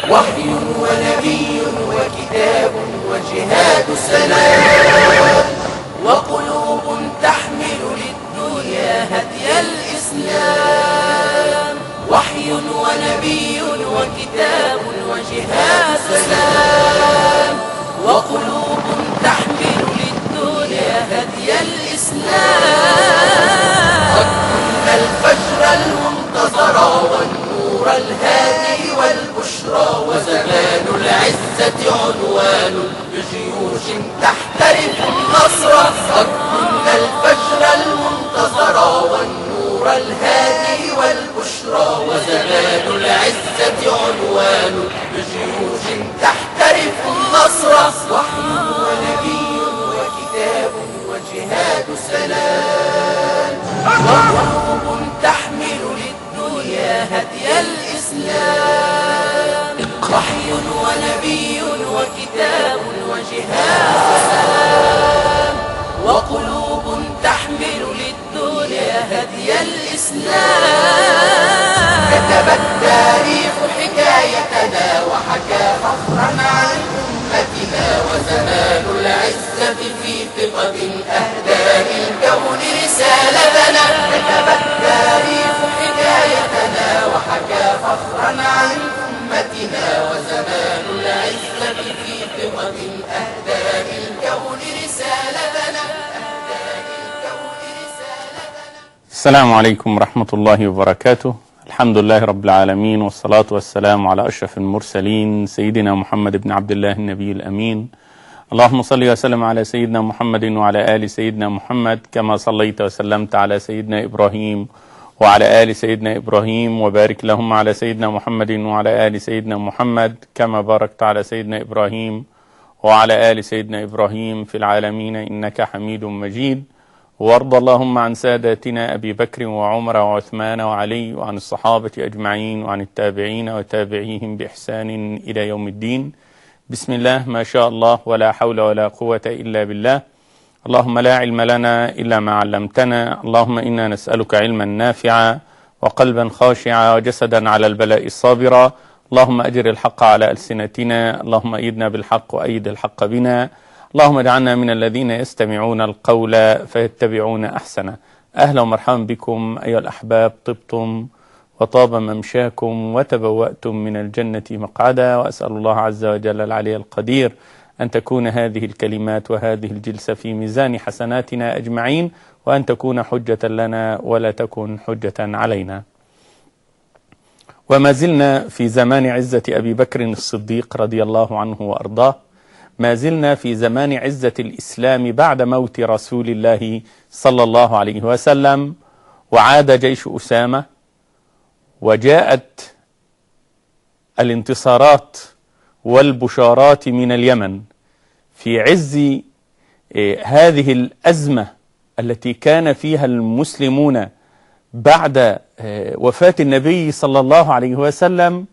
وحي ونبي وكتاب وجهاد سلام وقلوب تحمل للدنيا هدي الإسلام وحي ونبي وكتاب وجهاد سلام وقلوب تحمل للدنيا هدي الإسلام قد كنا الفجر المنتظر والنور الهادي والبشرى وزمان العزة عنوان بجيوش تحترف النصر قد كنا الفجر المنتظر والنور الهادي والبشرى وزمان العزة عنوان بجيوش تحترف النصر وحي ونبي وكتاب وجهاد سلام وقلوب تحمل للدنيا هدي الإسلام وحي ونبي وكتاب وجهاد سلام وقلوب تحمل للدنيا هدي الإسلام كتب التاريخ حكايتنا وحكى فخرا عن أمتنا وزمان العزة في ثقة أهدى للكون رسالتنا كتب التاريخ حكايتنا وحكى فخرا عن أمتنا وزمان العزة في ثقة أهدى للكون رسالتنا أهدى للكون رسالتنا السلام عليكم ورحمة الله وبركاته الحمد لله رب العالمين والصلاة والسلام على أشرف المرسلين سيدنا محمد بن عبد الله النبي الأمين اللهم صل وسلم على سيدنا محمد وعلى آل سيدنا محمد كما صليت وسلمت على سيدنا إبراهيم وعلى آل سيدنا إبراهيم وبارك لهم على سيدنا محمد وعلى آل سيدنا محمد كما باركت على سيدنا إبراهيم وعلى آل سيدنا إبراهيم في العالمين إنك حميد مجيد وارض اللهم عن ساداتنا أبي بكر وعمر وعثمان وعلي وعن الصحابة أجمعين وعن التابعين وتابعيهم بإحسان إلى يوم الدين بسم الله ما شاء الله ولا حول ولا قوة إلا بالله اللهم لا علم لنا إلا ما علمتنا اللهم إنا نسألك علما نافعا وقلبا خاشعا وجسدا على البلاء صابرا اللهم أجر الحق على ألسنتنا اللهم أيدنا بالحق وأيد الحق بنا اللهم اجعلنا من الذين يستمعون القول فيتبعون أحسنه أهلا ومرحبا بكم أيها الأحباب طبتم وطاب ممشاكم وتبوأتم من الجنة مقعدا وأسأل الله عز وجل العلي القدير أن تكون هذه الكلمات وهذه الجلسة في ميزان حسناتنا أجمعين وأن تكون حجة لنا ولا تكن حجة علينا وما زلنا في زمان عزة أبي بكر الصديق رضي الله عنه وأرضاه ما زلنا في زمان عزة الإسلام بعد موت رسول الله صلى الله عليه وسلم وعاد جيش أسامة وجاءت الانتصارات والبشارات من اليمن في عز إيه، هذه الأزمة التي كان فيها المسلمون بعد إيه، وفاة النبي صلى الله عليه وسلم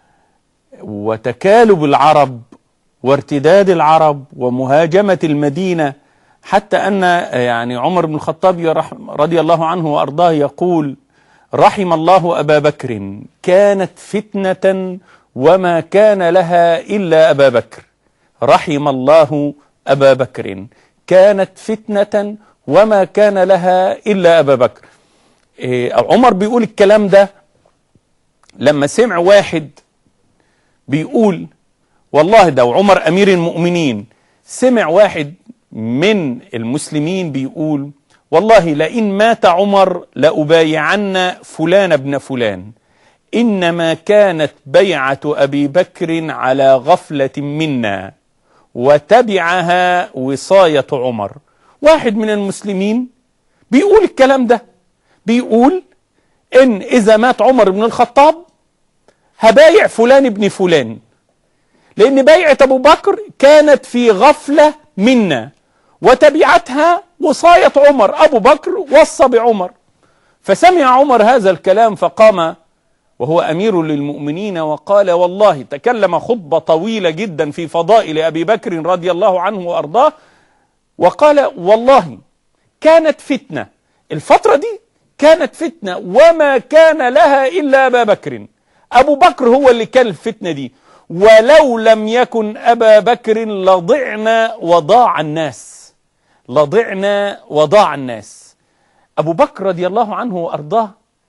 وتكالب العرب وارتداد العرب ومهاجمة المدينة حتى أن يعني عمر بن الخطاب رضي الله عنه وأرضاه يقول رحم الله أبا بكر كانت فتنة وما كان لها إلا أبا بكر رحم الله أبا بكر كانت فتنة وما كان لها إلا أبا بكر إيه عمر بيقول الكلام ده لما سمع واحد بيقول والله ده وعمر أمير المؤمنين سمع واحد من المسلمين بيقول والله لئن مات عمر لأبايعن فلان ابن فلان إنما كانت بيعة أبي بكر على غفلة منا وتبعها وصاية عمر واحد من المسلمين بيقول الكلام ده بيقول إن إذا مات عمر بن الخطاب هبايع فلان ابن فلان لأن بيعة أبو بكر كانت في غفلة منا وتبعتها وصاية عمر أبو بكر وصى بعمر فسمع عمر هذا الكلام فقام وهو أمير للمؤمنين وقال والله تكلم خطبة طويلة جدا في فضائل أبي بكر رضي الله عنه وأرضاه وقال والله كانت فتنة الفترة دي كانت فتنة وما كان لها إلا أبا بكر أبو بكر هو اللي كان الفتنة دي ولو لم يكن أبا بكر لضعنا وضاع الناس لضعنا وضاع الناس أبو بكر رضي الله عنه وأرضاه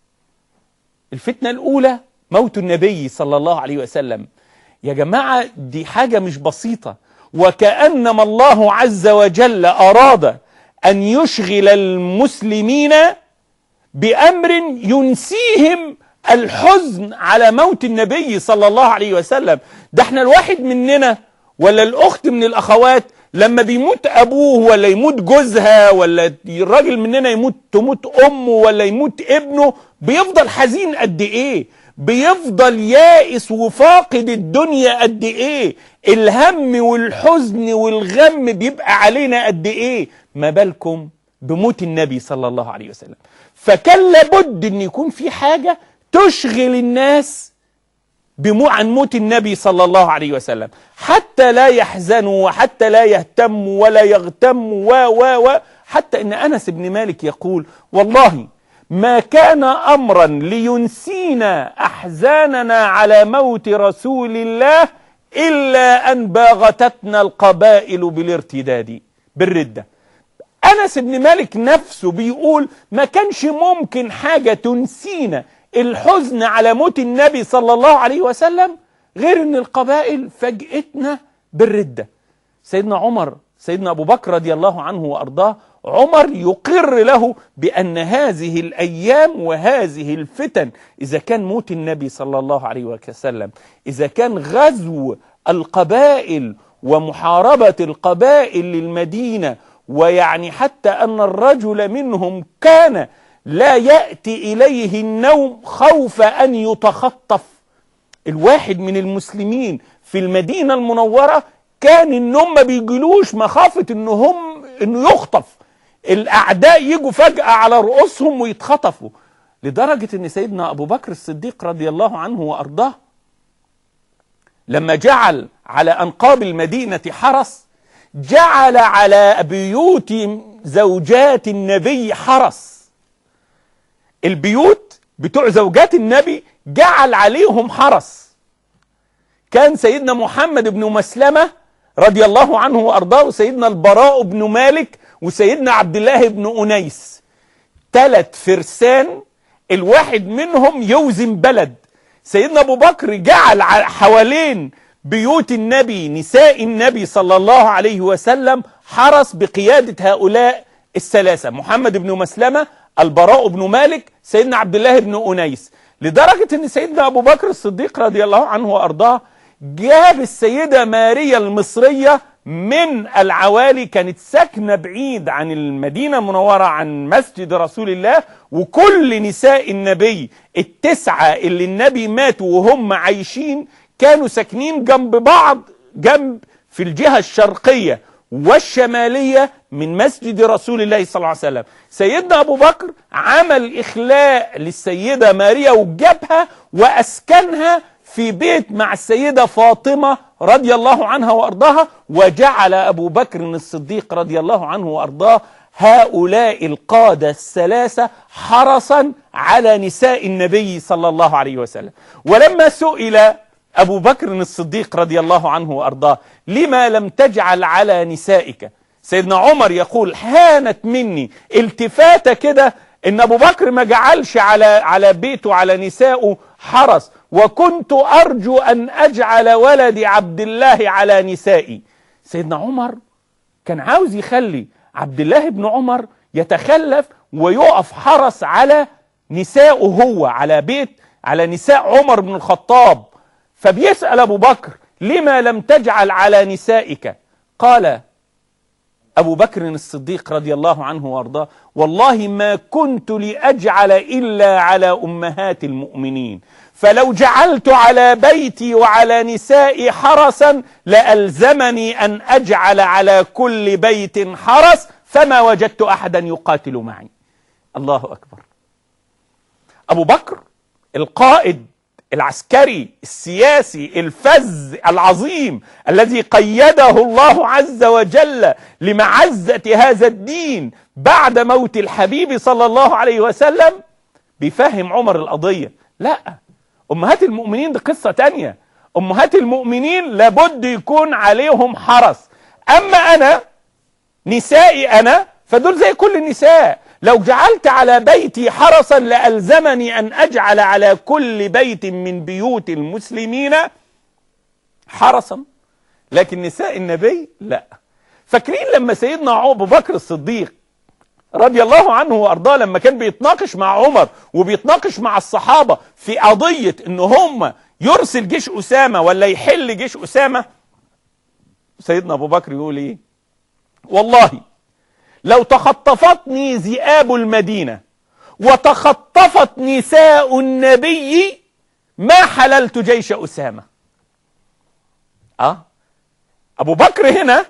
الفتنة الأولى موت النبي صلى الله عليه وسلم يا جماعة دي حاجة مش بسيطة وكأنما الله عز وجل أراد أن يشغل المسلمين بأمر ينسيهم الحزن على موت النبي صلى الله عليه وسلم ده احنا الواحد مننا ولا الأخت من الأخوات لما بيموت أبوه ولا يموت جوزها ولا الراجل مننا يموت تموت أمه ولا يموت ابنه بيفضل حزين قد إيه بيفضل يائس وفاقد الدنيا قد إيه الهم والحزن والغم بيبقى علينا قد إيه ما بالكم بموت النبي صلى الله عليه وسلم فكان لابد ان يكون في حاجة تشغل الناس بمو عن موت النبي صلى الله عليه وسلم حتى لا يحزنوا وحتى لا يهتموا ولا يغتموا و و و حتى ان انس بن مالك يقول والله ما كان امرا لينسينا احزاننا على موت رسول الله الا ان باغتتنا القبائل بالارتداد بالرده انس بن مالك نفسه بيقول ما كانش ممكن حاجه تنسينا الحزن على موت النبي صلى الله عليه وسلم غير ان القبائل فاجئتنا بالرده سيدنا عمر سيدنا ابو بكر رضي الله عنه وارضاه عمر يقر له بان هذه الايام وهذه الفتن اذا كان موت النبي صلى الله عليه وسلم اذا كان غزو القبائل ومحاربه القبائل للمدينه ويعني حتى ان الرجل منهم كان لا ياتي اليه النوم خوف ان يتخطف الواحد من المسلمين في المدينه المنوره كان النوم ما بيجيلوش مخافه ان هم انه يخطف الاعداء يجوا فجاه على رؤوسهم ويتخطفوا لدرجه ان سيدنا ابو بكر الصديق رضي الله عنه وارضاه لما جعل على انقاب المدينه حرس جعل على بيوت زوجات النبي حرس البيوت بتوع زوجات النبي جعل عليهم حرس كان سيدنا محمد بن مسلمة رضي الله عنه وأرضاه وسيدنا البراء بن مالك وسيدنا عبد الله بن أنيس ثلاث فرسان الواحد منهم يوزن بلد سيدنا أبو بكر جعل حوالين بيوت النبي نساء النبي صلى الله عليه وسلم حرس بقيادة هؤلاء الثلاثة محمد بن مسلمة البراء بن مالك سيدنا عبد الله بن أنيس لدرجة ان سيدنا ابو بكر الصديق رضي الله عنه وارضاه جاب السيدة ماريا المصرية من العوالي كانت ساكنة بعيد عن المدينة المنورة عن مسجد رسول الله وكل نساء النبي التسعة اللي النبي ماتوا وهم عايشين كانوا ساكنين جنب بعض جنب في الجهة الشرقية والشمالية من مسجد رسول الله صلى الله عليه وسلم سيدنا أبو بكر عمل إخلاء للسيدة ماريا وجابها وأسكنها في بيت مع السيدة فاطمة رضي الله عنها وأرضاها وجعل أبو بكر الصديق رضي الله عنه وأرضاه هؤلاء القادة الثلاثة حرسا على نساء النبي صلى الله عليه وسلم ولما سئل أبو بكر الصديق رضي الله عنه وأرضاه لما لم تجعل على نسائك سيدنا عمر يقول هانت مني التفاتة كده ان ابو بكر ما جعلش على على بيته على نسائه حرس وكنت ارجو ان اجعل ولدي عبد الله على نسائي سيدنا عمر كان عاوز يخلي عبد الله بن عمر يتخلف ويقف حرس على نسائه هو على بيت على نساء عمر بن الخطاب فبيسأل أبو بكر لما لم تجعل على نسائك قال أبو بكر الصديق رضي الله عنه وارضاه والله ما كنت لأجعل إلا على أمهات المؤمنين فلو جعلت على بيتي وعلى نسائي حرسا لألزمني أن أجعل على كل بيت حرس فما وجدت أحدا يقاتل معي الله أكبر أبو بكر القائد العسكري السياسي الفز العظيم الذي قيده الله عز وجل لمعزة هذا الدين بعد موت الحبيب صلى الله عليه وسلم بيفهم عمر القضية لا أمهات المؤمنين دي قصة تانية امهات المؤمنين لابد يكون عليهم حرس اما انا نسائي انا فدول زي كل النساء لو جعلت على بيتي حرسا لألزمني أن أجعل على كل بيت من بيوت المسلمين حرسا لكن نساء النبي لا فاكرين لما سيدنا أبو بكر الصديق رضي الله عنه وارضاه لما كان بيتناقش مع عمر وبيتناقش مع الصحابه في قضيه ان هم يرسل جيش اسامه ولا يحل جيش اسامه سيدنا ابو بكر يقول ايه والله لو تخطفتني ذئاب المدينه وتخطفت نساء النبي ما حللت جيش اسامه اه ابو بكر هنا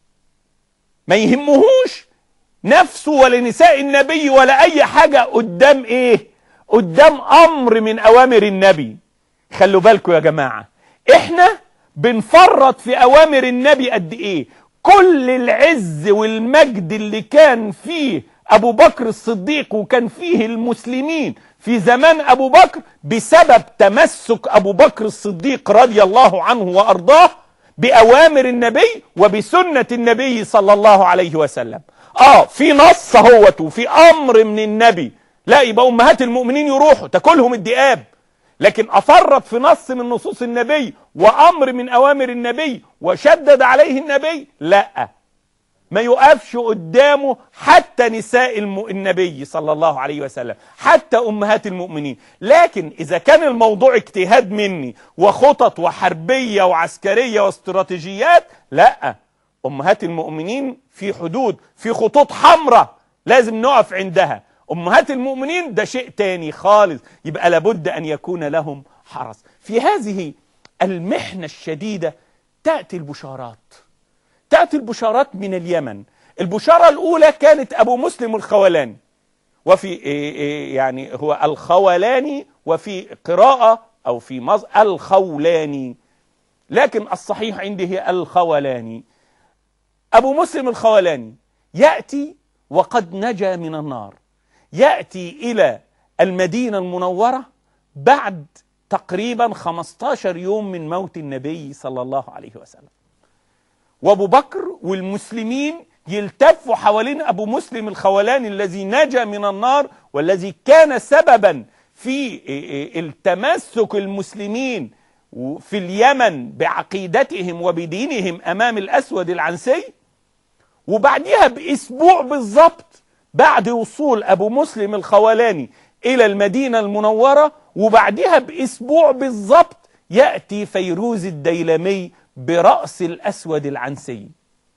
ما يهمهوش نفسه ولا نساء النبي ولا اي حاجة قدام ايه قدام امر من اوامر النبي خلوا بالكم يا جماعة احنا بنفرط في اوامر النبي قد ايه كل العز والمجد اللي كان فيه ابو بكر الصديق وكان فيه المسلمين في زمان ابو بكر بسبب تمسك ابو بكر الصديق رضي الله عنه وارضاه باوامر النبي وبسنة النبي صلى الله عليه وسلم اه في نص اهوت وفي امر من النبي لا يبقى امهات المؤمنين يروحوا تاكلهم الذئاب لكن افرط في نص من نصوص النبي وامر من اوامر النبي وشدد عليه النبي لا ما يقفش قدامه حتى نساء الم... النبي صلى الله عليه وسلم حتى امهات المؤمنين لكن اذا كان الموضوع اجتهاد مني وخطط وحربيه وعسكريه واستراتيجيات لا امهات المؤمنين في حدود في خطوط حمراء لازم نقف عندها امهات المؤمنين ده شيء تاني خالص يبقى لابد ان يكون لهم حرس في هذه المحنة الشديدة تأتي البشارات تأتي البشارات من اليمن البشارة الأولى كانت أبو مسلم الخولاني وفي يعني هو الخولاني وفي قراءة أو في مز الخولاني لكن الصحيح عندي هي الخولاني أبو مسلم الخولاني يأتي وقد نجا من النار يأتي إلى المدينة المنورة بعد تقريبا 15 يوم من موت النبي صلى الله عليه وسلم وابو بكر والمسلمين يلتفوا حوالين ابو مسلم الخولاني الذي نجا من النار والذي كان سببا في التمسك المسلمين في اليمن بعقيدتهم وبدينهم امام الاسود العنسي وبعديها باسبوع بالظبط بعد وصول ابو مسلم الخولاني الى المدينه المنوره وبعدها باسبوع بالظبط ياتي فيروز الديلمي براس الاسود العنسي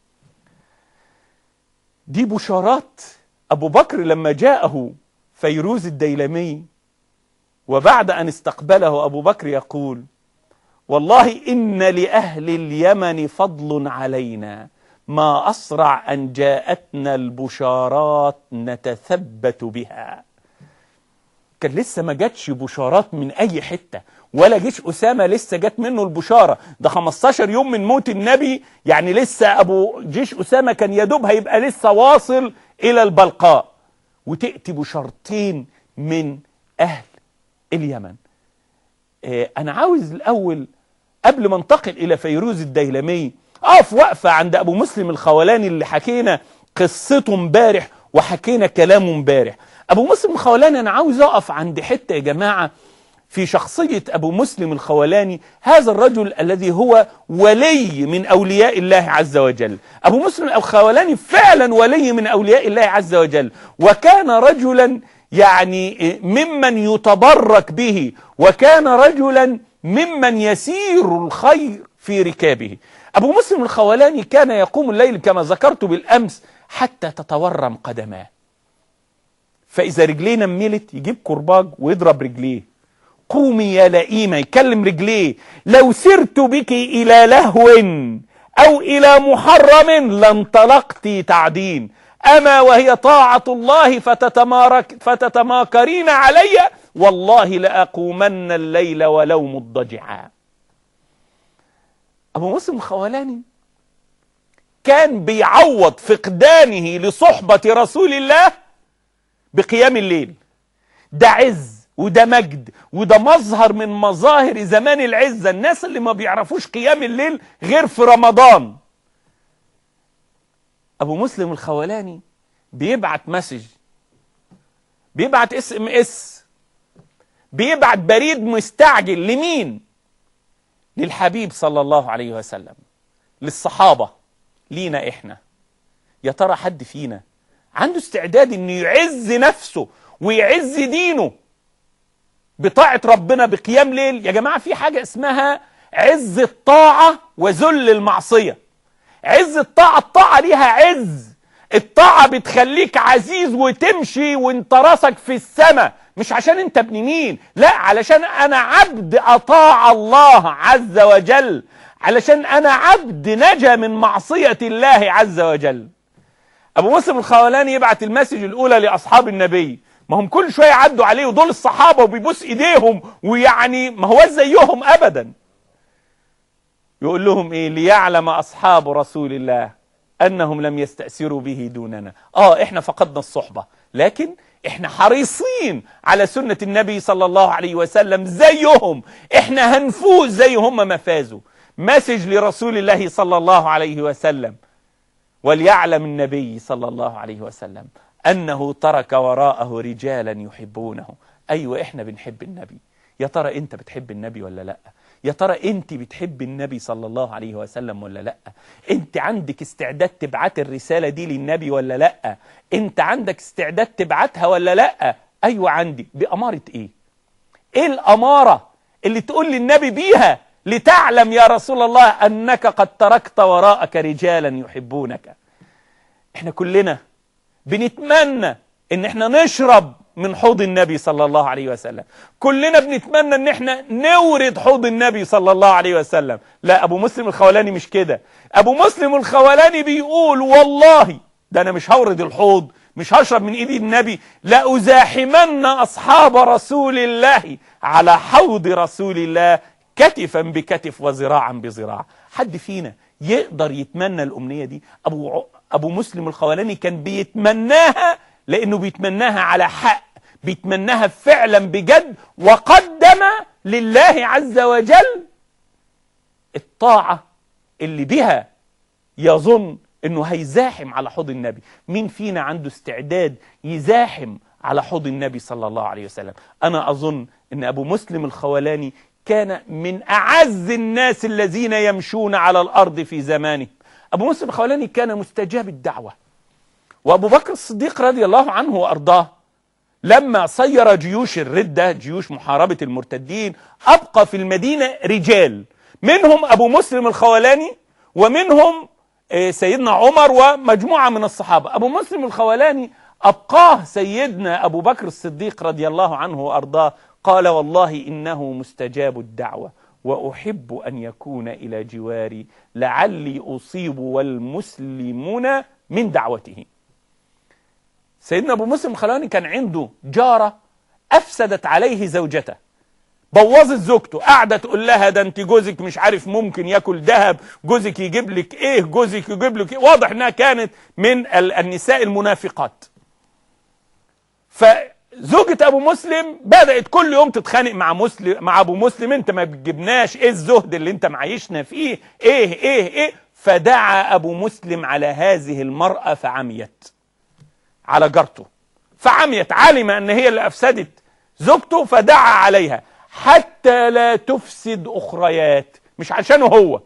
دي بشارات ابو بكر لما جاءه فيروز الديلمي وبعد ان استقبله ابو بكر يقول والله ان لاهل اليمن فضل علينا ما اسرع ان جاءتنا البشارات نتثبت بها كان لسه ما جاتش بشارات من اي حته ولا جيش اسامه لسه جات منه البشاره ده 15 يوم من موت النبي يعني لسه ابو جيش اسامه كان يدوب هيبقى لسه واصل الى البلقاء وتاتي بشارتين من اهل اليمن آه انا عاوز الاول قبل ما انتقل الى فيروز الديلمي اقف وقفه عند ابو مسلم الخولاني اللي حكينا قصته امبارح وحكينا كلامه امبارح ابو مسلم الخولاني انا عاوز اقف عند حته يا جماعه في شخصيه ابو مسلم الخولاني هذا الرجل الذي هو ولي من اولياء الله عز وجل ابو مسلم الخولاني فعلا ولي من اولياء الله عز وجل وكان رجلا يعني ممن يتبرك به وكان رجلا ممن يسير الخير في ركابه ابو مسلم الخولاني كان يقوم الليل كما ذكرت بالامس حتى تتورم قدماه فاذا رجليه نملت يجيب كرباج ويضرب رجليه قومي يا لئيمه يكلم رجليه لو سرت بك الى لهو او الى محرم لانطلقت تعدين اما وهي طاعه الله فتتمارك فتتماكرين علي والله لاقومن الليل ولو مضجعا ابو مسلم الخولاني كان بيعوض فقدانه لصحبه رسول الله بقيام الليل ده عز وده مجد وده مظهر من مظاهر زمان العزة الناس اللي ما بيعرفوش قيام الليل غير في رمضان ابو مسلم الخولاني بيبعت مسج بيبعت اس ام اس بيبعت بريد مستعجل لمين للحبيب صلى الله عليه وسلم للصحابة لينا احنا يا ترى حد فينا عنده استعداد انه يعز نفسه ويعز دينه بطاعة ربنا بقيام ليل يا جماعة في حاجة اسمها عز الطاعة وذل المعصية عز الطاعة الطاعة ليها عز الطاعة بتخليك عزيز وتمشي وانت راسك في السماء مش عشان انت ابن مين لا علشان انا عبد اطاع الله عز وجل علشان انا عبد نجا من معصية الله عز وجل ابو مسلم الخولاني يبعت المسج الاولى لاصحاب النبي ما هم كل شويه يعدوا عليه ودول الصحابه وبيبوس ايديهم ويعني ما هو زيهم ابدا يقول لهم ايه ليعلم اصحاب رسول الله انهم لم يستأثروا به دوننا اه احنا فقدنا الصحبه لكن احنا حريصين على سنة النبي صلى الله عليه وسلم زيهم احنا هنفوز زي هم ما فازوا مسج لرسول الله صلى الله عليه وسلم وليعلم النبي صلى الله عليه وسلم أنه ترك وراءه رجالا يحبونه أيوة إحنا بنحب النبي يا ترى أنت بتحب النبي ولا لأ يا ترى أنت بتحب النبي صلى الله عليه وسلم ولا لأ أنت عندك استعداد تبعت الرسالة دي للنبي ولا لأ أنت عندك استعداد تبعتها ولا لأ أيوة عندي بأمارة إيه إيه الأمارة اللي تقول للنبي بيها لتعلم يا رسول الله أنك قد تركت وراءك رجالا يحبونك احنا كلنا بنتمنى ان احنا نشرب من حوض النبي صلى الله عليه وسلم كلنا بنتمنى ان احنا نورد حوض النبي صلى الله عليه وسلم لا ابو مسلم الخولاني مش كده ابو مسلم الخولاني بيقول والله ده انا مش هورد الحوض مش هشرب من ايد النبي لأزاحمن اصحاب رسول الله على حوض رسول الله كتفا بكتف وذراعا بذراع حد فينا يقدر يتمنى الامنيه دي ابو ع- ابو مسلم الخولاني كان بيتمناها لانه بيتمناها على حق بيتمناها فعلا بجد وقدم لله عز وجل الطاعه اللي بها يظن انه هيزاحم على حوض النبي مين فينا عنده استعداد يزاحم على حوض النبي صلى الله عليه وسلم انا اظن ان ابو مسلم الخولاني كان من اعز الناس الذين يمشون على الارض في زمانه ابو مسلم الخولاني كان مستجاب الدعوه وابو بكر الصديق رضي الله عنه وارضاه لما صير جيوش الردة جيوش محاربة المرتدين أبقى في المدينة رجال منهم أبو مسلم الخولاني ومنهم آه، سيدنا عمر ومجموعة من الصحابة أبو مسلم الخولاني أبقاه سيدنا أبو بكر الصديق رضي الله عنه وأرضاه قال والله إنه مستجاب الدعوة وأحب أن يكون إلى جواري لعلي أصيب والمسلمون من دعوته سيدنا ابو مسلم الخلاني كان عنده جاره افسدت عليه زوجته بوظت زوجته قاعده تقول لها ده انت جوزك مش عارف ممكن ياكل ذهب جوزك يجيب لك ايه جوزك يجيب لك إيه؟ واضح انها كانت من ال- النساء المنافقات فزوجة ابو مسلم بدأت كل يوم تتخانق مع مسلم مع ابو مسلم انت ما بتجيبناش ايه الزهد اللي انت معيشنا فيه ايه ايه ايه فدعا ابو مسلم على هذه المرأة فعميت على جارته فعميت علم ان هي اللي افسدت زوجته فدعا عليها حتى لا تفسد اخريات مش عشانه هو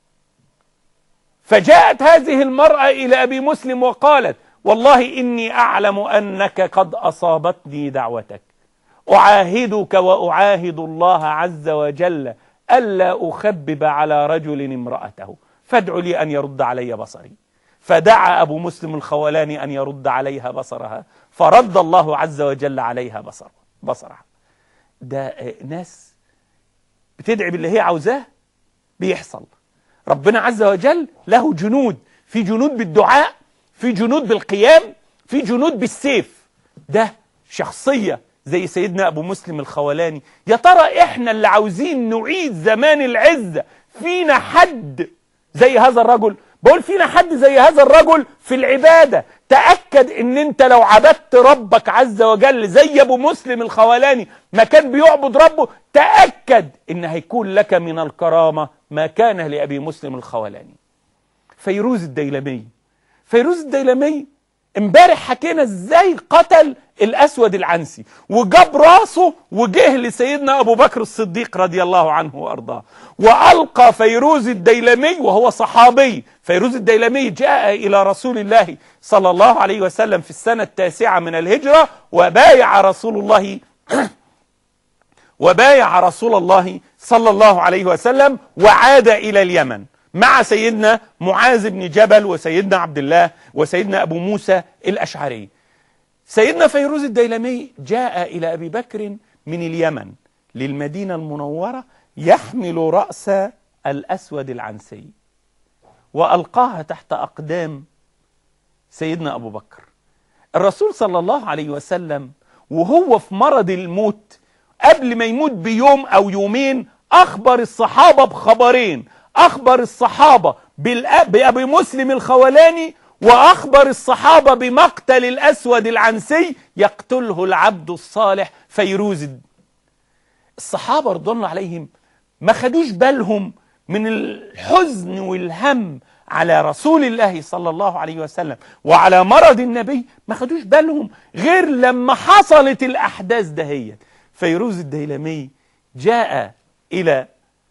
فجاءت هذه المرأة إلى أبي مسلم وقالت والله إني أعلم أنك قد أصابتني دعوتك أعاهدك وأعاهد الله عز وجل ألا أخبب على رجل امرأته فادع لي أن يرد علي بصري فدعا أبو مسلم الخولاني أن يرد عليها بصرها فرد الله عز وجل عليها بصر بصرها ده آه، ناس بتدعي باللي هي عاوزاه بيحصل ربنا عز وجل له جنود في جنود بالدعاء في جنود بالقيام في جنود بالسيف ده شخصية زي سيدنا أبو مسلم الخولاني يا ترى إحنا اللي عاوزين نعيد زمان العزة فينا حد زي هذا الرجل بقول فينا حد زي هذا الرجل في العبادة تأكد ان انت لو عبدت ربك عز وجل زي ابو مسلم الخولاني ما كان بيعبد ربه تأكد ان هيكون لك من الكرامة ما كان لأبي مسلم الخولاني فيروز الديلمي فيروز الديلمي امبارح حكينا ازاي قتل الاسود العنسي وجاب راسه وجه لسيدنا ابو بكر الصديق رضي الله عنه وارضاه والقى فيروز الديلمي وهو صحابي فيروز الديلمي جاء الى رسول الله صلى الله عليه وسلم في السنه التاسعه من الهجره وبايع رسول الله وبايع رسول الله صلى الله عليه وسلم وعاد الى اليمن مع سيدنا معاذ بن جبل وسيدنا عبد الله وسيدنا ابو موسى الاشعري سيدنا فيروز الديلمي جاء الى ابي بكر من اليمن للمدينه المنوره يحمل راس الاسود العنسي والقاها تحت اقدام سيدنا ابو بكر الرسول صلى الله عليه وسلم وهو في مرض الموت قبل ما يموت بيوم او يومين اخبر الصحابه بخبرين اخبر الصحابه بالأ- بابي مسلم الخولاني واخبر الصحابه بمقتل الاسود العنسي يقتله العبد الصالح فيروز الصحابه رضوان الله عليهم ما خدوش بالهم من الحزن والهم على رسول الله صلى الله عليه وسلم وعلى مرض النبي ما خدوش بالهم غير لما حصلت الاحداث دهيت فيروز الديلمي جاء الى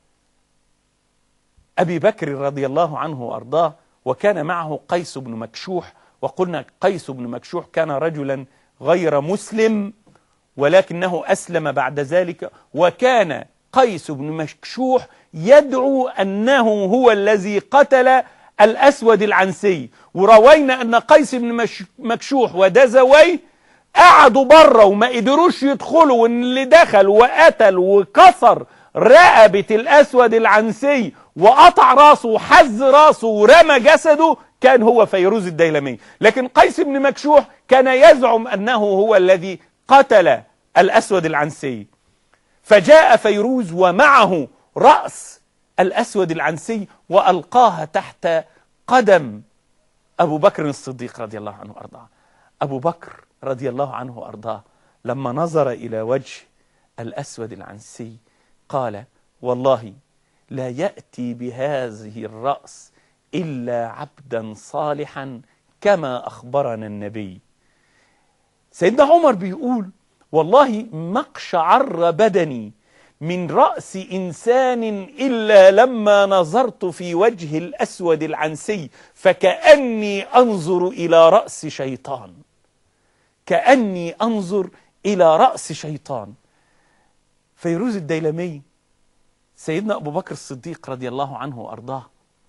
ابي بكر رضي الله عنه وارضاه وكان معه قيس بن مكشوح وقلنا قيس بن مكشوح كان رجلا غير مسلم ولكنه اسلم بعد ذلك وكان قيس بن مكشوح يدعو انه هو الذي قتل الاسود العنسي وروينا ان قيس بن مش- مكشوح ودزوي قعدوا بره وما قدروش يدخلوا وان اللي دخل وقتل وكسر رقبة الاسود العنسي وقطع راسه وحز راسه ورمى جسده كان هو فيروز الديلمي لكن قيس بن مكشوح كان يزعم انه هو الذي قتل الاسود العنسي فجاء فيروز ومعه رأس الأسود العنسي وألقاها تحت قدم أبو بكر الصديق رضي الله عنه وأرضاه أبو بكر رضي الله عنه وأرضاه لما نظر إلى وجه الأسود العنسي قال والله لا يأتي بهذه الرأس إلا عبدا صالحا كما أخبرنا النبي سيدنا عمر بيقول والله ما اقشعر بدني من رأس إنسان إلا لما نظرت في وجه الأسود العنسي فكأني أنظر إلى رأس شيطان كأني أنظر إلى رأس شيطان فيروز الديلمي سيدنا أبو بكر الصديق رضي الله عنه وأرضاه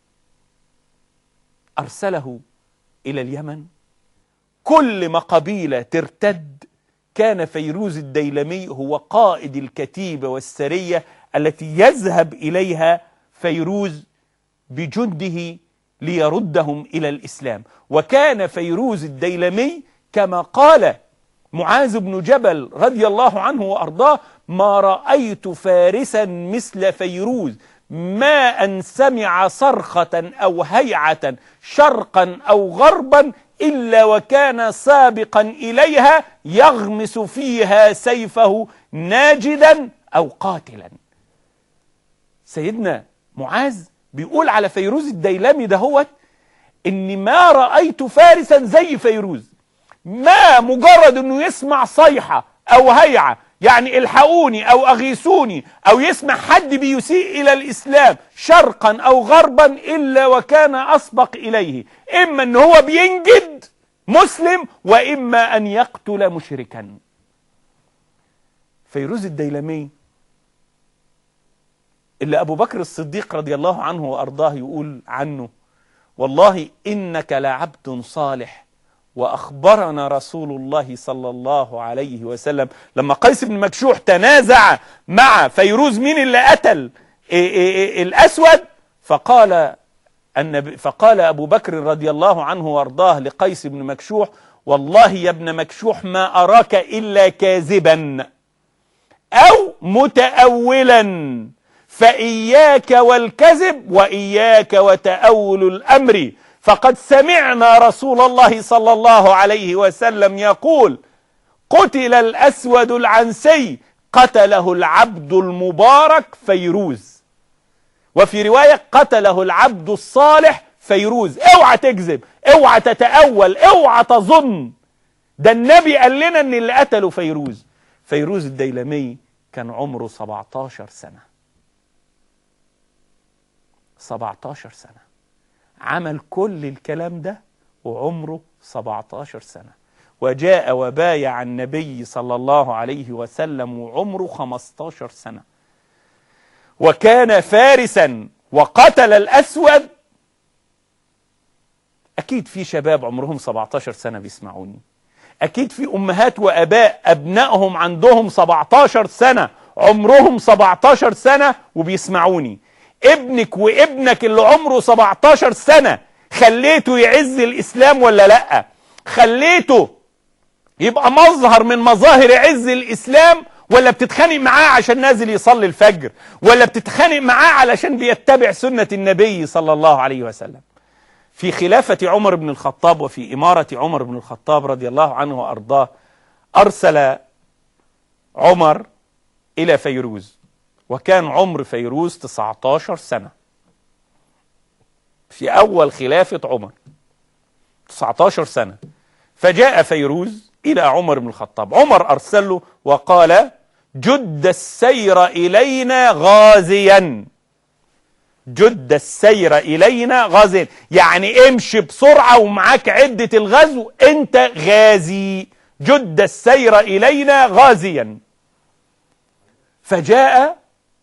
أرسله إلى اليمن كل ما قبيلة ترتد كان فيروز الديلمي هو قائد الكتيبة والسرية التي يذهب إليها فيروز بجنده ليردهم إلى الإسلام وكان فيروز الديلمي كما قال معاذ بن جبل رضي الله عنه وأرضاه ما رأيت فارسا مثل فيروز ما أن سمع صرخة أو هيعة شرقا أو غربا إلا وكان سابقا إليها يغمس فيها سيفه ناجدا أو قاتلا سيدنا معاذ بيقول على فيروز الديلمي دهوت إني ما رأيت فارسا زي فيروز ما مجرد انه يسمع صيحة او هيعة يعني الحقوني او اغيثوني او يسمع حد بيسيء الى الاسلام شرقا او غربا الا وكان اسبق اليه اما ان هو بينجد مسلم واما ان يقتل مشركا فيروز الديلمي اللي ابو بكر الصديق رضي الله عنه وارضاه يقول عنه والله انك لعبد صالح واخبرنا رسول الله صلى الله عليه وسلم لما قيس بن مكشوح تنازع مع فيروز مين اللي قتل إيه إيه إيه الاسود فقال النبي فقال ابو بكر رضي الله عنه وارضاه لقيس بن مكشوح والله يا ابن مكشوح ما اراك الا كاذبا او متاولا فإياك والكذب وإياك وتأول الأمر فقد سمعنا رسول الله صلى الله عليه وسلم يقول قتل الأسود العنسي قتله العبد المبارك فيروز وفي رواية قتله العبد الصالح فيروز اوعى تكذب اوعى تتأول اوعى تظن ده النبي قال لنا ان اللي قتله فيروز فيروز الديلمي كان عمره 17 سنة 17 سنة عمل كل الكلام ده وعمره 17 سنة وجاء وبايع النبي صلى الله عليه وسلم وعمره 15 سنة وكان فارسا وقتل الأسود أكيد في شباب عمرهم 17 سنة بيسمعوني أكيد في أمهات وأباء أبنائهم عندهم 17 سنة عمرهم 17 سنة وبيسمعوني ابنك وابنك اللي عمره 17 سنة خليته يعز الإسلام ولا لأ خليته يبقى مظهر من مظاهر عز الإسلام ولا بتتخانق معاه عشان نازل يصلي الفجر ولا بتتخانق معاه علشان بيتبع سنة النبي صلى الله عليه وسلم في خلافة عمر بن الخطاب وفي إمارة عمر بن الخطاب رضي الله عنه وأرضاه أرسل عمر إلى فيروز وكان عمر فيروز 19 سنة في أول خلافة عمر 19 سنة فجاء فيروز إلى عمر بن الخطاب عمر أرسل له وقال جد السير إلينا غازيا جد السير إلينا غازيا يعني امشي بسرعة ومعاك عدة الغزو انت غازي جد السير إلينا غازيا فجاء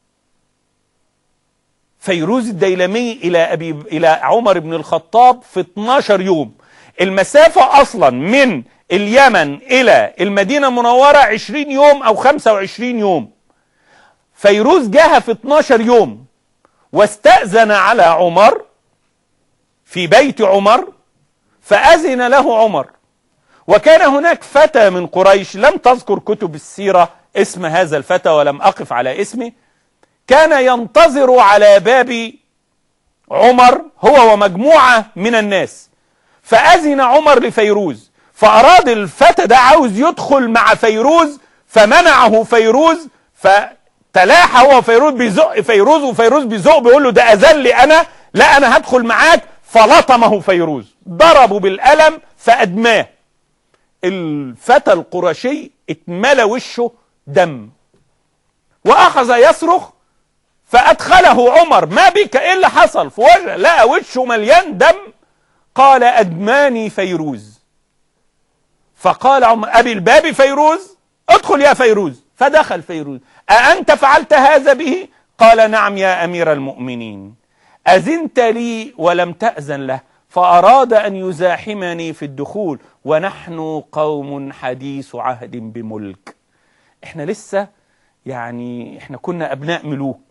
فيروز الديلمي إلى أبي إلى عمر بن الخطاب في 12 يوم المسافة أصلا من اليمن إلى المدينة المنورة 20 يوم أو 25 يوم فيروز جاها في 12 يوم واستأذن على عمر في بيت عمر فأذن له عمر وكان هناك فتى من قريش لم تذكر كتب السيرة اسم هذا الفتى ولم أقف على اسمه كان ينتظر على باب عمر هو ومجموعة من الناس فأذن عمر لفيروز فأراد الفتى ده عاوز يدخل مع فيروز فمنعه فيروز فتلاحى هو فيروز بيزق فيروز وفيروز بيزق بيقول له ده أذن لي أنا لا أنا هدخل معاك فلطمه فيروز ضربه بالقلم فأدماه الفتى القرشي اتملى وشه دم وأخذ يصرخ فأدخله عمر ما بك إيه اللي حصل في وجه لقى وشه مليان دم قال أدماني فيروز فقال عمر أبي الباب فيروز ادخل يا فيروز فدخل فيروز أأنت فعلت هذا به قال نعم يا أمير المؤمنين أذنت لي ولم تأذن له فأراد أن يزاحمني في الدخول ونحن قوم حديث عهد بملك احنا لسه يعني احنا كنا أبناء ملوك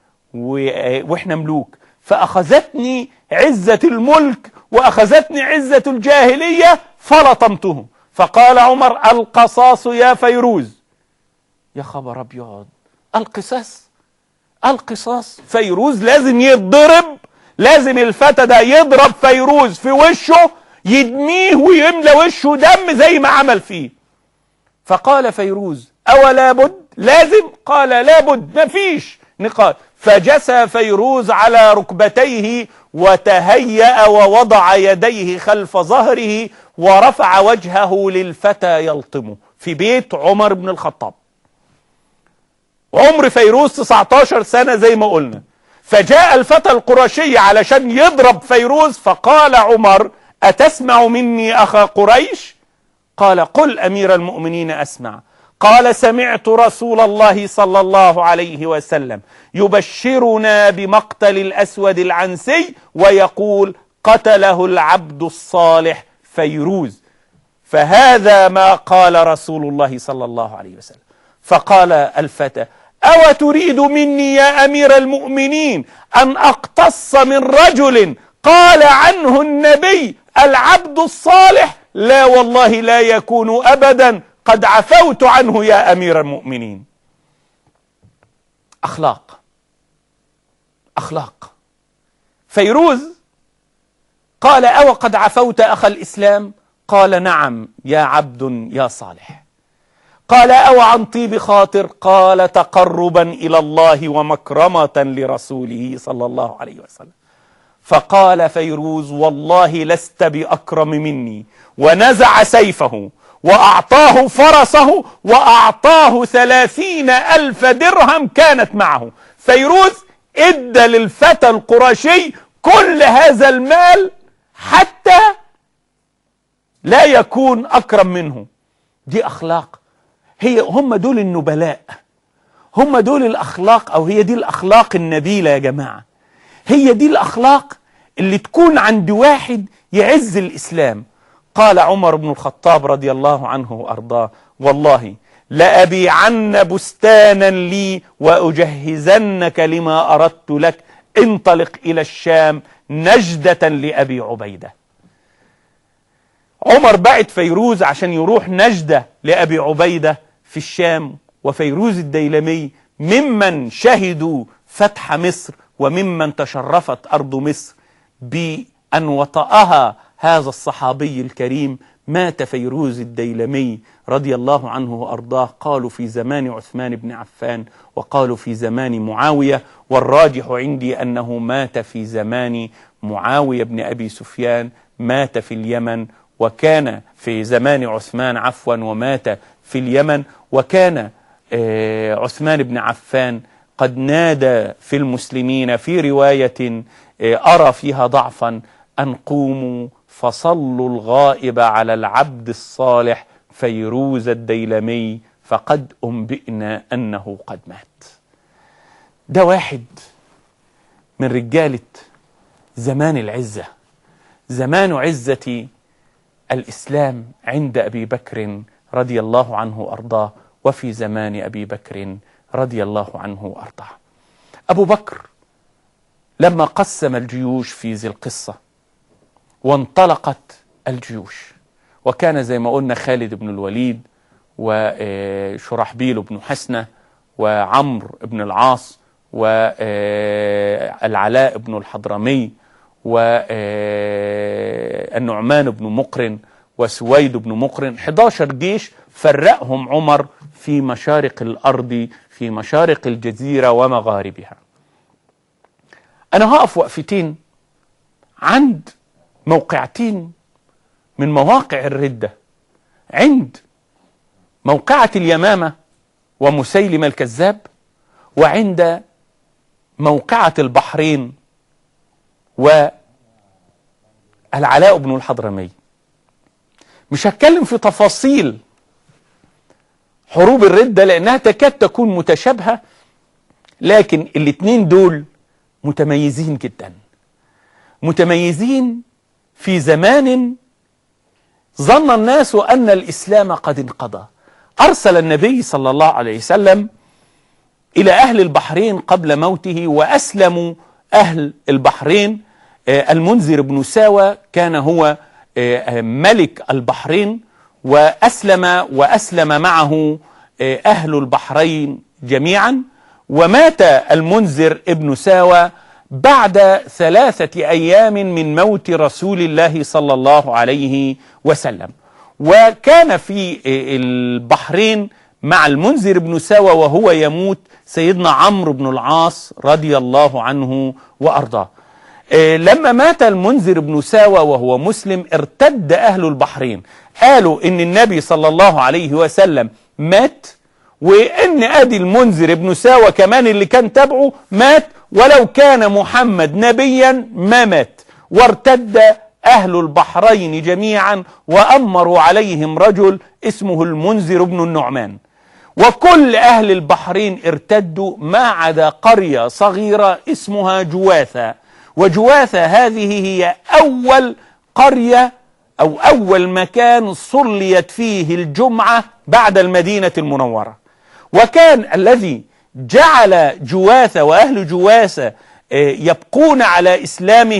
واحنا ملوك فأخذتني عزة الملك وأخذتني عزة الجاهلية فلطمته فقال عمر القصاص يا فيروز يا خبر أبيض القصاص القصاص فيروز لازم يتضرب لازم الفتى ده يضرب فيروز في وشه يدميه ويملى وشه دم زي ما عمل فيه فقال فيروز أولا بد لازم قال لابد مفيش نقاش فجسى فيروز على ركبتيه وتهيأ ووضع يديه خلف ظهره ورفع وجهه للفتى يلطمه في بيت عمر بن الخطاب عمر فيروز 19 سنة زي ما قلنا فجاء الفتى القرشي علشان يضرب فيروز فقال عمر أتسمع مني أخا قريش قال قل أمير المؤمنين أسمع قال سمعت رسول الله صلى الله عليه وسلم يبشرنا بمقتل الأسود العنسي ويقول قتله العبد الصالح فيروز فهذا ما قال رسول الله صلى الله عليه وسلم فقال الفتى أو تريد مني يا أمير المؤمنين أن أقتص من رجل قال عنه النبي العبد الصالح لا والله لا يكون أبدا قد عفوت عنه يا أمير المؤمنين أخلاق أخلاق فيروز قال أو قد عفوت أخ الإسلام قال نعم يا عبد يا صالح قال أو عن طيب خاطر قال تقربا إلى الله ومكرمة لرسوله صلى الله عليه وسلم فقال فيروز والله لست بأكرم مني ونزع سيفه وأعطاه فرسه وأعطاه ثلاثين ألف درهم كانت معه فيروز ادى للفتى القرشي كل هذا المال حتى لا يكون أكرم منه دي أخلاق هي هم دول النبلاء هم دول الأخلاق أو هي دي الأخلاق النبيلة يا جماعة هي دي الأخلاق اللي تكون عند واحد يعز الإسلام قال عمر بن الخطاب رضي الله عنه وأرضاه والله لأبيعن بستانا لي وأجهزنك لما أردت لك انطلق إلى الشام نجدة لأبي عبيدة عمر بعت فيروز عشان يروح نجدة لأبي عبيدة في الشام وفيروز الديلمي ممن شهدوا فتح مصر وممن تشرفت أرض مصر بأن وطأها هذا الصحابي الكريم مات فيروز الديلمي رضي الله عنه وأرضاه قالوا في زمان عثمان بن عفان وقالوا في زمان معاوية والراجح عندي أنه مات في زمان معاوية بن أبي سفيان مات في اليمن وكان في زمان عثمان عفوا ومات في اليمن وكان آه، عثمان بن عفان قد نادى في المسلمين في رواية آه، أرى فيها ضعفا أن قوموا فصلوا الغائب على العبد الصالح فيروز الديلمي فقد أنبئنا أنه قد مات ده واحد من رجالة زمان العزة زمان عزة الإسلام عند أبي بكر رضي الله عنه وأرضاه وفي زمان أبي بكر رضي الله عنه وأرضاه أبو بكر لما قسم الجيوش في ذي القصة وانطلقت الجيوش وكان زي ما قلنا خالد بن الوليد وشرحبيل بن حسنة وعمرو بن العاص والعلاء بن الحضرمي والنعمان بن مقرن وسويد بن مقرن 11 جيش فرقهم عمر في مشارق الأرض في مشارق الجزيرة ومغاربها أنا هقف وقفتين عند موقعتين من مواقع الردة عند موقعة اليمامة ومسيلم الكذاب وعند موقعة البحرين والعلاء بن الحضرمي مش هتكلم في تفاصيل حروب الردة لأنها تكاد تكون متشابهة لكن الاتنين دول متميزين جدا متميزين في زمان ظن الناس أن الإسلام قد انقضى أرسل النبي صلى الله عليه وسلم إلى أهل البحرين قبل موته وأسلموا أهل البحرين آه، المنذر بن ساوى كان هو آه، ملك البحرين وأسلم وأسلم معه آه، أهل البحرين جميعا ومات المنذر ابن ساوى بعد ثلاثة أيام من موت رسول الله صلى الله عليه وسلم وكان في البحرين مع المنذر بن ساوى وهو يموت سيدنا عمرو بن العاص رضي الله عنه وأرضاه إيه، لما مات المنذر بن ساوى وهو مسلم ارتد أهل البحرين قالوا إن النبي صلى الله عليه وسلم مات وإن أدي المنذر بن ساوى كمان اللي كان تبعه مات ولو كان محمد نبيا ما مات وارتد أهل البحرين جميعا وأمروا عليهم رجل اسمه المنذر بن النعمان وكل أهل البحرين ارتدوا ما عدا قرية صغيرة اسمها جواثة وجواثة هذه هي أول قرية أو أول مكان صليت فيه الجمعة بعد المدينة المنورة وكان الذي جعل جواثة وأهل جواثة آه، يبقون على إسلامهم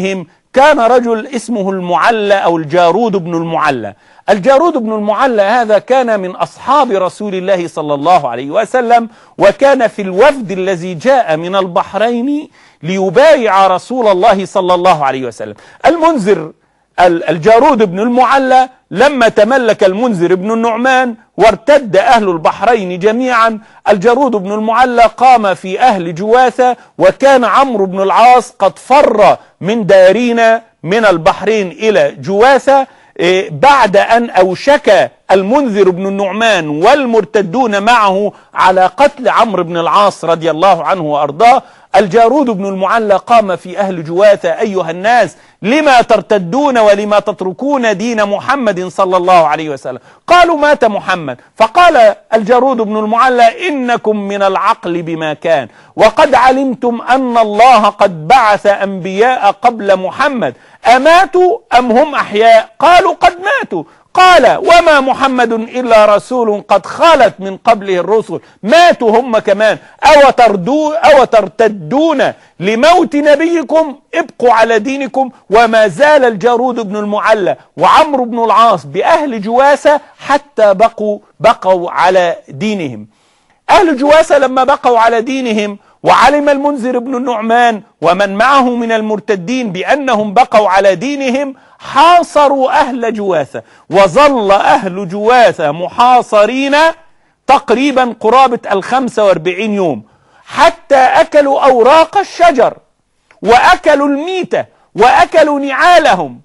كان رجل اسمه المعلى أو الجارود بن المعلى الجارود بن المعلى هذا كان من أصحاب رسول الله صلى الله عليه وسلم وكان في الوفد الذي جاء من البحرين ليبايع رسول الله صلى الله عليه وسلم المنذر الجارود بن المعلى لما تملك المنذر بن النعمان وارتد أهل البحرين جميعا الجارود بن المعلى قام في أهل جواثة وكان عمرو بن العاص قد فر من دارين من البحرين إلى جواثة إيه، بعد أن أوشك المنذر بن النعمان والمرتدون معه على قتل عمرو بن العاص رضي الله عنه وأرضاه الجارود بن المعلى قام في أهل جواثة أيها الناس لما ترتدون ولما تتركون دين محمد صلى الله عليه وسلم قالوا مات محمد فقال الجارود بن المعلى إنكم من العقل بما كان وقد علمتم أن الله قد بعث أنبياء قبل محمد أماتوا أم هم أحياء قالوا قد ماتوا قال وما محمد إلا رسول قد خلت من قبله الرسل ماتوا هم كمان أو, تردو أو ترتدون لموت نبيكم ابقوا على دينكم وما زال الجارود بن المعلى وعمرو بن العاص بأهل جواسة حتى بقوا بقوا على دينهم أهل جواسة لما بقوا على دينهم وعلم المنذر بن النعمان ومن معه من المرتدين بأنهم بقوا على دينهم حاصروا أهل جواثة وظل أهل جواثة محاصرين تقريبا قرابة الخمسة واربعين يوم حتى أكلوا أوراق الشجر وأكلوا الميتة وأكلوا نعالهم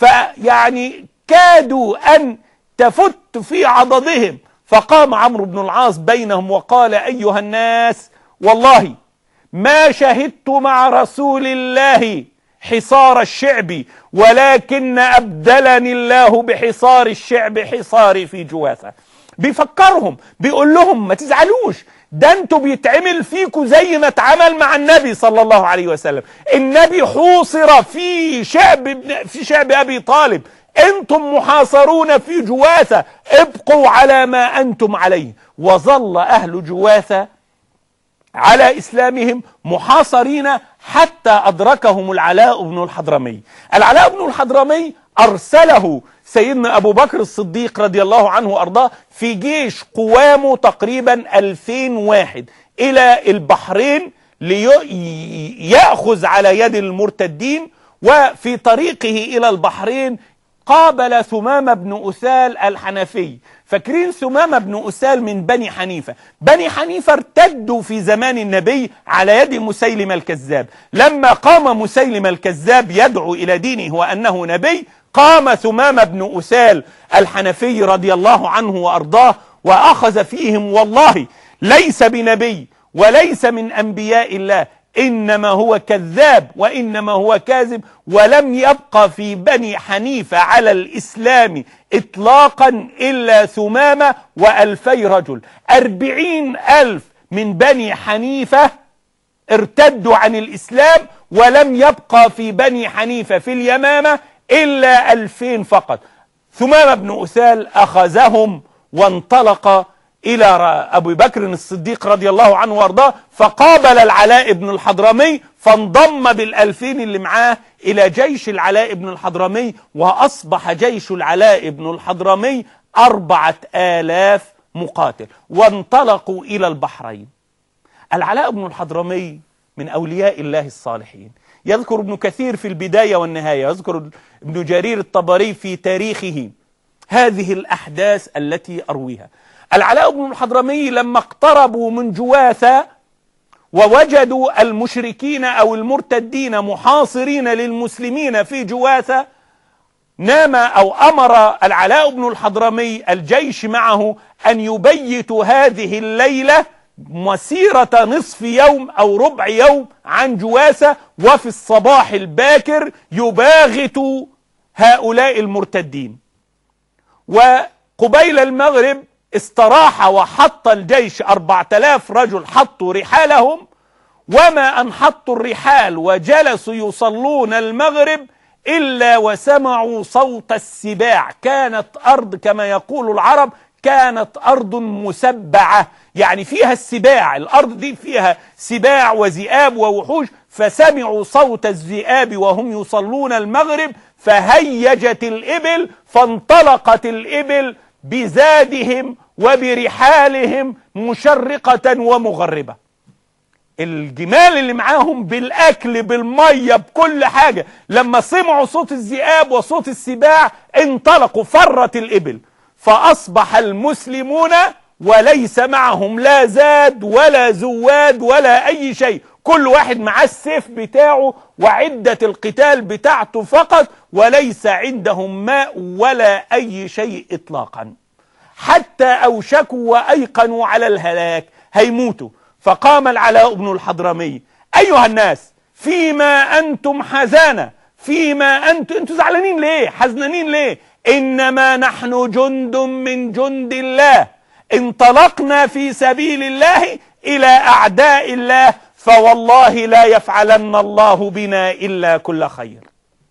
فيعني كادوا أن تفت في عضدهم فقام عمرو بن العاص بينهم وقال أيها الناس والله ما شهدت مع رسول الله حصار الشعب ولكن أبدلني الله بحصار الشعب حصاري في جواثة بيفكرهم بيقول لهم ما تزعلوش ده انتوا بيتعمل فيكم زي ما اتعمل مع النبي صلى الله عليه وسلم النبي حوصر في شعب في شعب ابي طالب انتم محاصرون في جواثة ابقوا على ما انتم عليه وظل اهل جواثة على إسلامهم محاصرين حتى أدركهم العلاء بن الحضرمي العلاء بن الحضرمي أرسله سيدنا أبو بكر الصديق رضي الله عنه وأرضاه في جيش قوامه تقريبا 2000 واحد إلى البحرين ليأخذ على يد المرتدين وفي طريقه إلى البحرين قابل ثمامة بن أثال الحنفي فاكرين ثمامة بن أسال من بني حنيفة بني حنيفة ارتدوا في زمان النبي على يد مسيلم الكذاب لما قام مسيلم الكذاب يدعو إلى دينه وأنه نبي قام ثمامة بن أسال الحنفي رضي الله عنه وأرضاه وأخذ فيهم والله ليس بنبي وليس من أنبياء الله إنما هو كذاب وإنما هو كاذب ولم يبقى في بني حنيفة على الإسلام إطلاقا إلا ثمامة وألفي رجل أربعين ألف من بني حنيفة ارتدوا عن الإسلام ولم يبقى في بني حنيفة في اليمامة إلا ألفين فقط ثمامة بن أثال أخذهم وانطلق إلى أبو بكر الصديق رضي الله عنه وارضاه فقابل العلاء بن الحضرمي فانضم بالألفين اللي معاه إلى جيش العلاء بن الحضرمي وأصبح جيش العلاء بن الحضرمي أربعة آلاف مقاتل وانطلقوا إلى البحرين العلاء بن الحضرمي من أولياء الله الصالحين يذكر ابن كثير في البداية والنهاية يذكر ابن جرير الطبري في تاريخه هذه الأحداث التي أرويها العلاء بن الحضرمي لما اقتربوا من جواثة ووجدوا المشركين أو المرتدين محاصرين للمسلمين في جواثة نام أو أمر العلاء بن الحضرمي الجيش معه أن يبيتوا هذه الليلة مسيرة نصف يوم أو ربع يوم عن جواسة وفي الصباح الباكر يباغتوا هؤلاء المرتدين وقبيل المغرب استراح وحط الجيش أربعة آلاف رجل حطوا رحالهم وما أن حطوا الرحال وجلسوا يصلون المغرب إلا وسمعوا صوت السباع كانت أرض كما يقول العرب كانت أرض مسبعة يعني فيها السباع الأرض دي فيها سباع وذئاب ووحوش فسمعوا صوت الذئاب وهم يصلون المغرب فهيجت الإبل فانطلقت الإبل بزادهم وبرحالهم مشرقة ومغربة الجمال اللي معاهم بالأكل بالمية بكل حاجة لما سمعوا صوت الذئاب وصوت السباع انطلقوا فرت الإبل فأصبح المسلمون وليس معهم لا زاد ولا زواد ولا أي شيء كل واحد معاه السيف بتاعه وعدة القتال بتاعته فقط وليس عندهم ماء ولا أي شيء إطلاقا حتى أوشكوا وأيقنوا على الهلاك هيموتوا فقام العلاء بن الحضرمي أيها الناس فيما أنتم حزانة فيما أنتم أنتم زعلانين ليه حزنانين ليه إنما نحن جند من جند الله انطلقنا في سبيل الله إلى أعداء الله فوالله لا يفعلن الله بنا إلا كل خير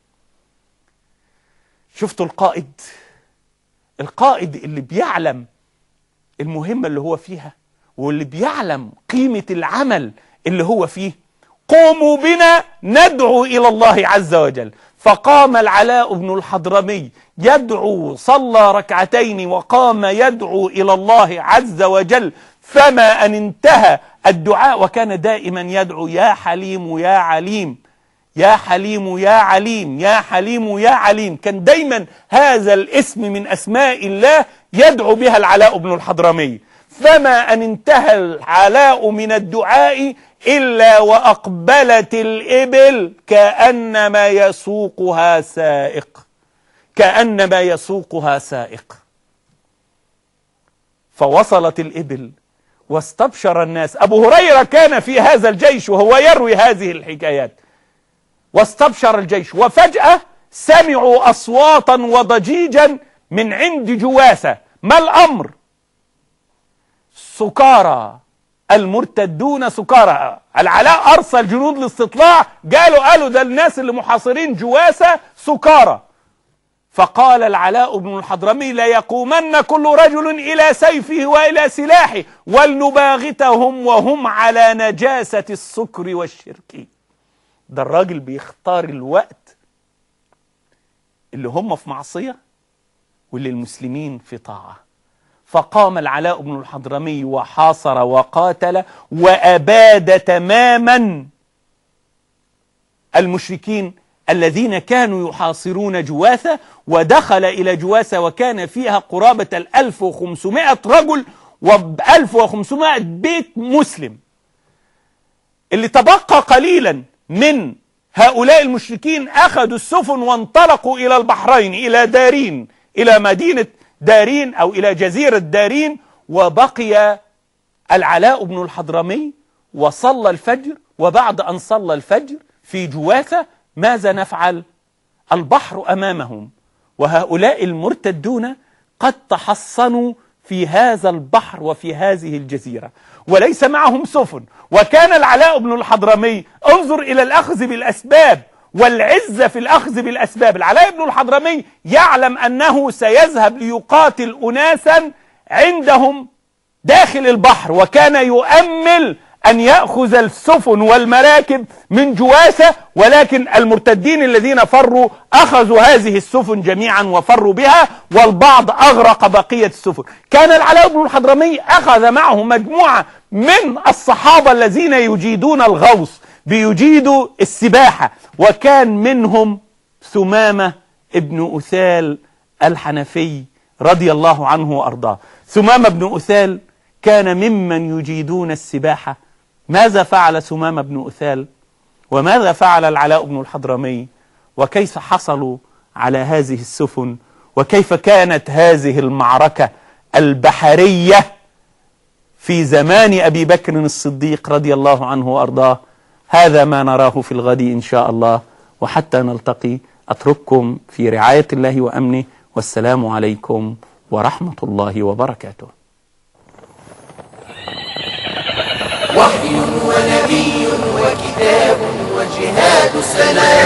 شفتوا القائد القائد اللي بيعلم المهمة اللي هو فيها واللي بيعلم قيمة العمل اللي هو فيه قوموا بنا ندعو إلى الله عز وجل فقام العلاء بن الحضرمي يدعو صلى ركعتين وقام يدعو إلى الله عز وجل فما أن انتهى الدعاء وكان دائما يدعو يا حليم يا عليم يا حليم يا عليم يا حليم يا عليم كان دايما هذا الاسم من أسماء الله يدعو بها العلاء بن الحضرمي فما أن انتهى العلاء من الدعاء إلا وأقبلت الإبل كأنما يسوقها سائق كأنما يسوقها سائق فوصلت الإبل واستبشر الناس أبو هريرة كان في هذا الجيش وهو يروي هذه الحكايات واستبشر الجيش وفجأة سمعوا أصواتا وضجيجا من عند جواسة ما الأمر سكارى المرتدون سكارى العلاء أرسل جنود الاستطلاع قالوا قالوا ده الناس اللي محاصرين جواسة سكارى فقال العلاء بن الحضرمي ليقومن كل رجل إلى سيفه وإلى سلاحه ولنباغتهم وهم على نجاسة السكر والشرك ده الراجل بيختار الوقت اللي هم في معصية واللي المسلمين في طاعة فقام العلاء بن الحضرمي وحاصر وقاتل وأباد تماما المشركين الذين كانوا يحاصرون جواثة ودخل إلى جواثة وكان فيها قرابة الألف وخمسمائة رجل وألف وخمسمائة بيت مسلم اللي تبقى قليلا من هؤلاء المشركين أخذوا السفن وانطلقوا إلى البحرين إلى دارين إلى مدينة دارين أو إلى جزيرة دارين وبقي العلاء بن الحضرمي وصلى الفجر وبعد أن صلى الفجر في جواثة ماذا نفعل البحر أمامهم وهؤلاء المرتدون قد تحصنوا في هذا البحر وفي هذه الجزيرة وليس معهم سفن وكان العلاء بن الحضرمي انظر إلى الأخذ بالأسباب والعزة في الأخذ بالأسباب العلاء بن الحضرمي يعلم أنه سيذهب ليقاتل أناسا عندهم داخل البحر وكان يؤمل أن يأخذ السفن والمراكب من جواسة ولكن المرتدين الذين فروا أخذوا هذه السفن جميعا وفروا بها والبعض أغرق بقية السفن كان العلاء بن الحضرمي أخذ معه مجموعة من الصحابة الذين يجيدون الغوص بيجيدوا السباحة وكان منهم ثمامة ابن أثال الحنفي رضي الله عنه وأرضاه ثمامة بن أثال كان ممن يجيدون السباحة ماذا فعل ثمامة بن أثال وماذا فعل العلاء بن الحضرمي وكيف حصلوا على هذه السفن وكيف كانت هذه المعركة البحرية في زمان أبي بكر الصديق رضي الله عنه وأرضاه هذا ما نراه في الغد إن شاء الله وحتى نلتقي أترككم في رعاية الله وأمنه والسلام عليكم ورحمة الله وبركاته وحي ونبي وكتاب وجهاد سلام